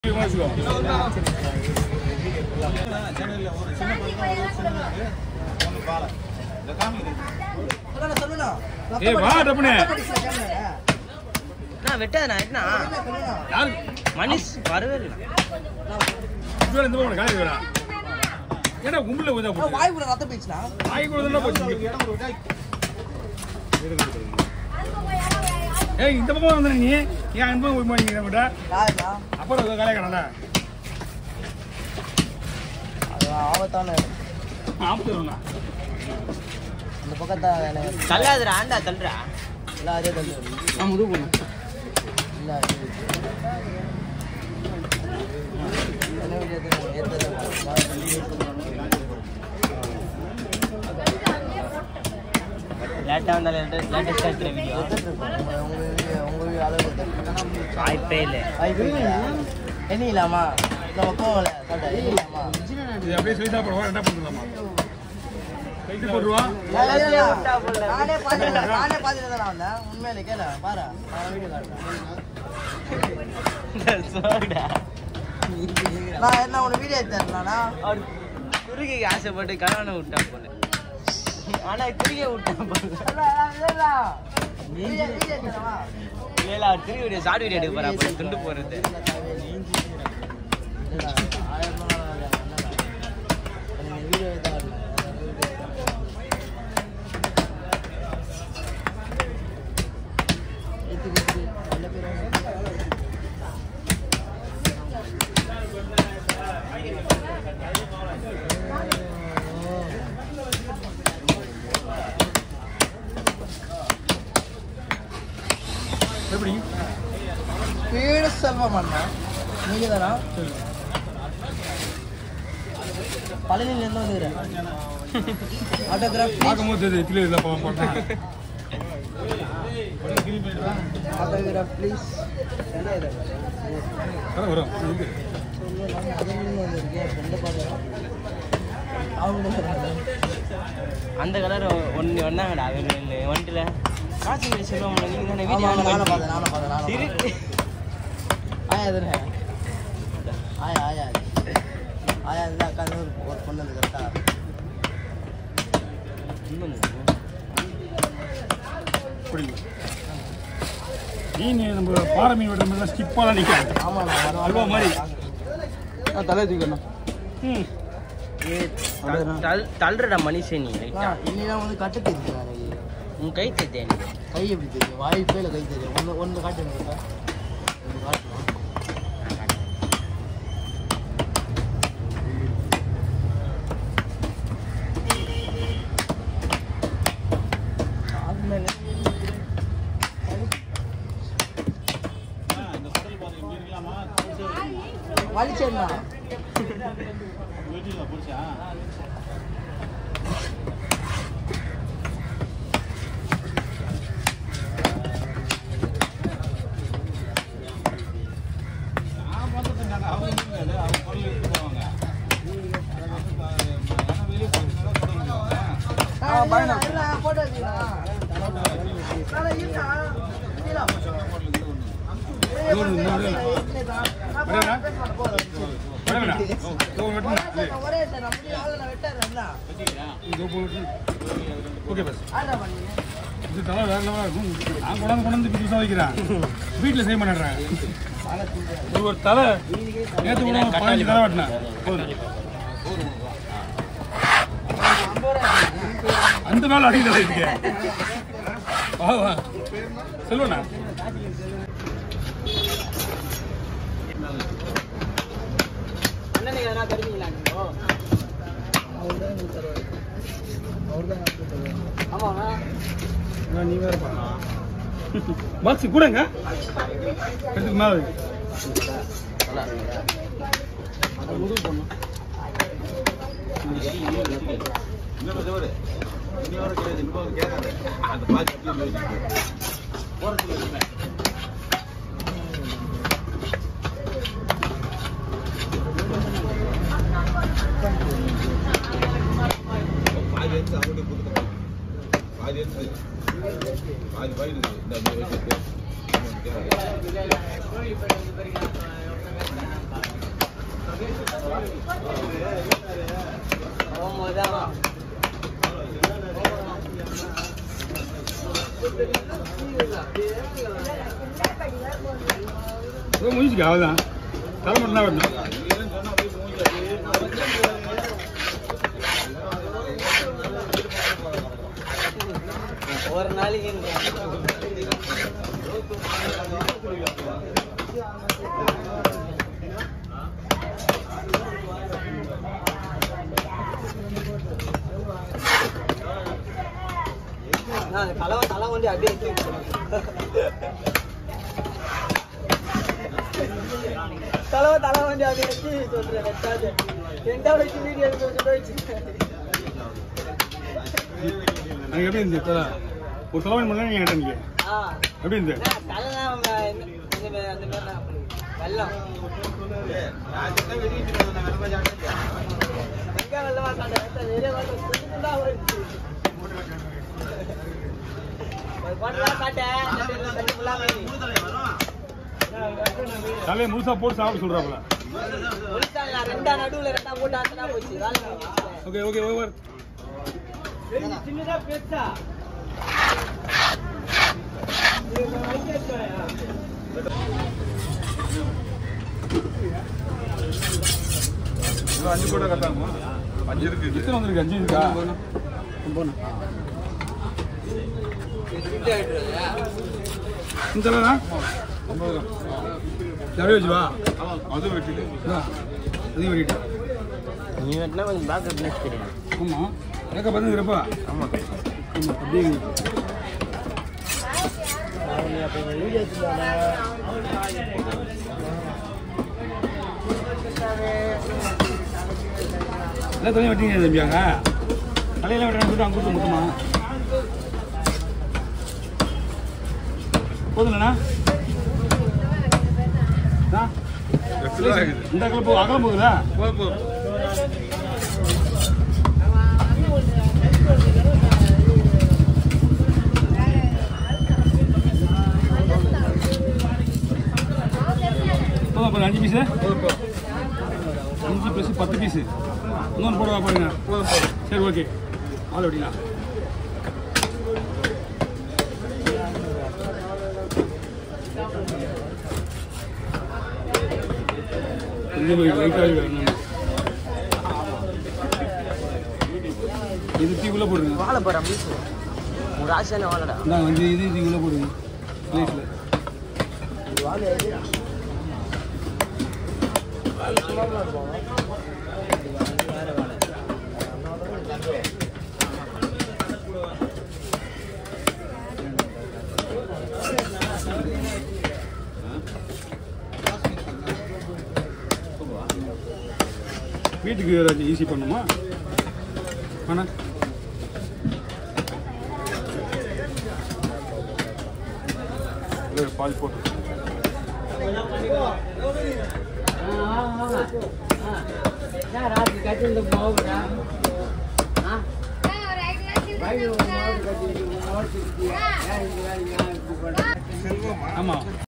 ஏய் வா டப்புனே நான் வெட்டாதண்ணா என்ன யாரு மனுஷ் வரவே இல்லை இதுவரை இந்த பக்கம் காலேஜ் வேடா ஏடா கும்பல கொஞ்சம் போட்டு வாய் கூட ரத்தம் போயிடுச்சுனா ஆகி கூட போச்சு ஏய் இந்த பக்கம் வந்து நீ ஏன் அந்த பக்கம் போய் மாட்டீங்க நம்மகிட்ட யாருடா அப்புறம் காலைய கடல அது ஆபத்தான இடம். ஆப்பத்து வரணும் அந்த பக்கத்தா எனக்கு தள்ளாதுடா ஆண்டா தள்ளுறா எல்லாம் அதே தள்ளி நான் முது போகணும் இல்லை என்ன வீடியோ ஏற்றது லேட்டாக வந்தாலும் லேட்டஸ்ட்டாக இருக்கிற வீடியோ உங்க வீடியோ உங்க வீடியோ அளவு வாய்ப்பே இல்லை என்ன இல்லாமா நம்ம போகல சொல்றேன் என்ன இல்லாமா இது அப்படியே சொல்லி தான் போடுவோம் என்ன பண்ணுறலாமா கைக்கு போட்டுருவா நானே பார்த்துட்டு நானே பார்த்துட்டு தான் வந்தேன் உண்மையிலே கேள பாரு நான் வீடியோ காட்டுறேன் சோடா நான் என்ன உனக்கு வீடியோ எடுத்தேன்லண்ணா அவர் குறுகைக்கு ஆசைப்பட்டு கல்யாணம் விட்டா போல ஆனா குறுகை விட்டா போல வீடியோ வீடியோ எடுத்தேனா இல்ல அவர் திரும்பி வீடியோ ஷார்ட் வீடியோ எடுக்க போறா போல துண்டு போறது வீடியோ தான் எப்படி வீடு செல்வம் அண்ணா நீங்க தானா பழனிலேருந்து வந்துக்கிறேன் ஆட்டோகிராஃப் பார்க்கும்போது தெரியுது இட்லி இல்லை போட்டேன் ஆட்டோகிராஃப் ப்ளீஸ் வரும் வரும் இது. அந்த கலர் ஒன்று ஒன்னாங்கடா அவரு ஒன்றில் காசு மீறி சொல்லுவாங்க நீங்க தானே ஆமா, ஆமா, நானும் வீடியோ பார்த்தேன், நானும் பார்த்தேன், நானும் திரு பார்த்தேன். ஆயா எதுன்னு? ஆயா, ஆயா. ஆயா இருந்தா உட்காந்து ஒரு ஒரு பொண்ணு வந்து கரெக்டா பிடிக்கும் மீன் நம்ம பாறை மீன் வெட்டுற மாதிரி ஸ்கிப்பாலாம் நிற்காது ஆமா நான் வர அல்வா மாதிரி தலை தூக்கணும் ம் தள்ளுறடா மனுஷன் நீ ரைட்டா இன்னிதான் வந்து கட்டு தெரியுது எனக்கு உன் கை தெரியா நீ கை எப்படி தெரியும் வாய்ப்பே இல்லை கை தெரியும் ஒன்று ஒன்று காட்டு எனக்கு இப்ப. ஒன்று காட்டுமா ஆத்மேல. வலிச்சேன்னா போட்டோ இன்னொரு இன்னொரு வரேண்ணா? வரேண்ணா? இதோ வெட்டணும். இது. ஒரே நான் முடிய ஆளு நான் வெட்டாருன்னா இதோ போ வெட்டணும். ஓகே பஸ் ஆடா பண்ணி இது தலை வேற லெவலாக இருக்கும் நான் கொண்டாந்து கொண்டாந்து புதுசாக வைக்கிறேன் வீட்டில் செய்ய மாட்டேறேன் இது ஒரு தலை நேற்று கூட ஒரு பதினஞ்சு தலை வெட்டினேன் போதும் அந்த நாள் அடி தலை இருக்கு வா வா செல்வண்ணா அண்ணனுக்கு எதனா தருவீங்களா அவர்தான் எனக்கு தருவாரு அவர்தான் எனக்கு தருவாரு ஆமாவா நான் நீ வேற பண்ணா பாக்ஸ் கூடங்க எடுத்துக்கு மேலே வை. அதை உதவி பண்ணும் போகும்போதுதான் ஏதோ முடிஞ்சுக்க அவ்வளோதான் தலை மட்டும் தான் வெட்டணும் ஒரு நாளைக்கு நான் கலவை தலை வந்து அப்படியே எடுத்து கலவை தலை வந்து அப்படியே எடுத்து சொல்றேன் வெட்டாது ரெண்டாவது வச்சு வீடியோ எடுத்து வச்சுட்டு வச்சு எனக்கு எப்படி இருந்துச்சு தலை ஒரு செலவு பண்ணி நீங்கள் கேட்டீங்க ஆ எப்படி இருந்துச்சு தலைலாம் அவங்க இந்த இந்த மாதிரி அந்த மாதிரி தான் வெள்ளம் எங்க வெள்ளமா காட்ட நிறைய வெள்ளம் துண்டுதுண்டா போயிடுச்சு. ஒரு பாட்டுலாம் காட்டேன் தண்ணி தண்ணி ஃபுல்லா போய் தலையை முழுசாக போட்டு சாப்பிட சொல்கிறாப்புல ஒளிச்சாங்க ரெண்டா நடுவுல ரெண்டா போட்டு ஆத்தினா போச்சு வேலை முடிஞ்சுச்சு. ஓகே ஓகே ஓவர் சின்னதா பெருசா அஞ்சு கூட கட்டாமா அஞ்சு இருக்கு எத்தனை வந்திருக்கு அஞ்சு இருக்கா போன இந்த தலைனா நிறைய வச்சு வா அது வெட்டிட்டு அதையும் வெட்டிட்டு நீ வெட்டினா கொஞ்சம் பேக் வெட்டினு தெரியும் ஆமாம் எனக்கு பார்த்துக்கிறப்பா ஆமாம் ஆமாம் அப்படியே வீடியோ எல்லாம் தலையும் வெட்டிங்க தம்பியாங்க தலையெல்லாம் வெட்டணும் சொல்லிட்டு அங்கே கொடுத்து மொத்தமா போதுங்களண்ணா ஆ? இந்த அகலம் போ அகலம் போகுதா போதும் போதும் அஞ்சு பீஸு அஞ்சு ப்ளஸ் பத்து பீஸு இன்னொன்று போடுவா பாருங்க சரி ஓகே ஆள் வெட்டிக்கலாம் இது லைட்டாக வேணும் இது டீ உள்ள போடுங்க வாழை போகிறேன் ஒரு ஆசையான வாழடா இந்தாங்க வந்து இது இது உள்ள போடுங்க பிளேட்டில் வீட்டுக்கு ஏதாச்சும் ஈஸி பண்ணுமா வேணா பால் போட்டு ராத்திரி கட்டிட்டு போகுறா ஆமாம்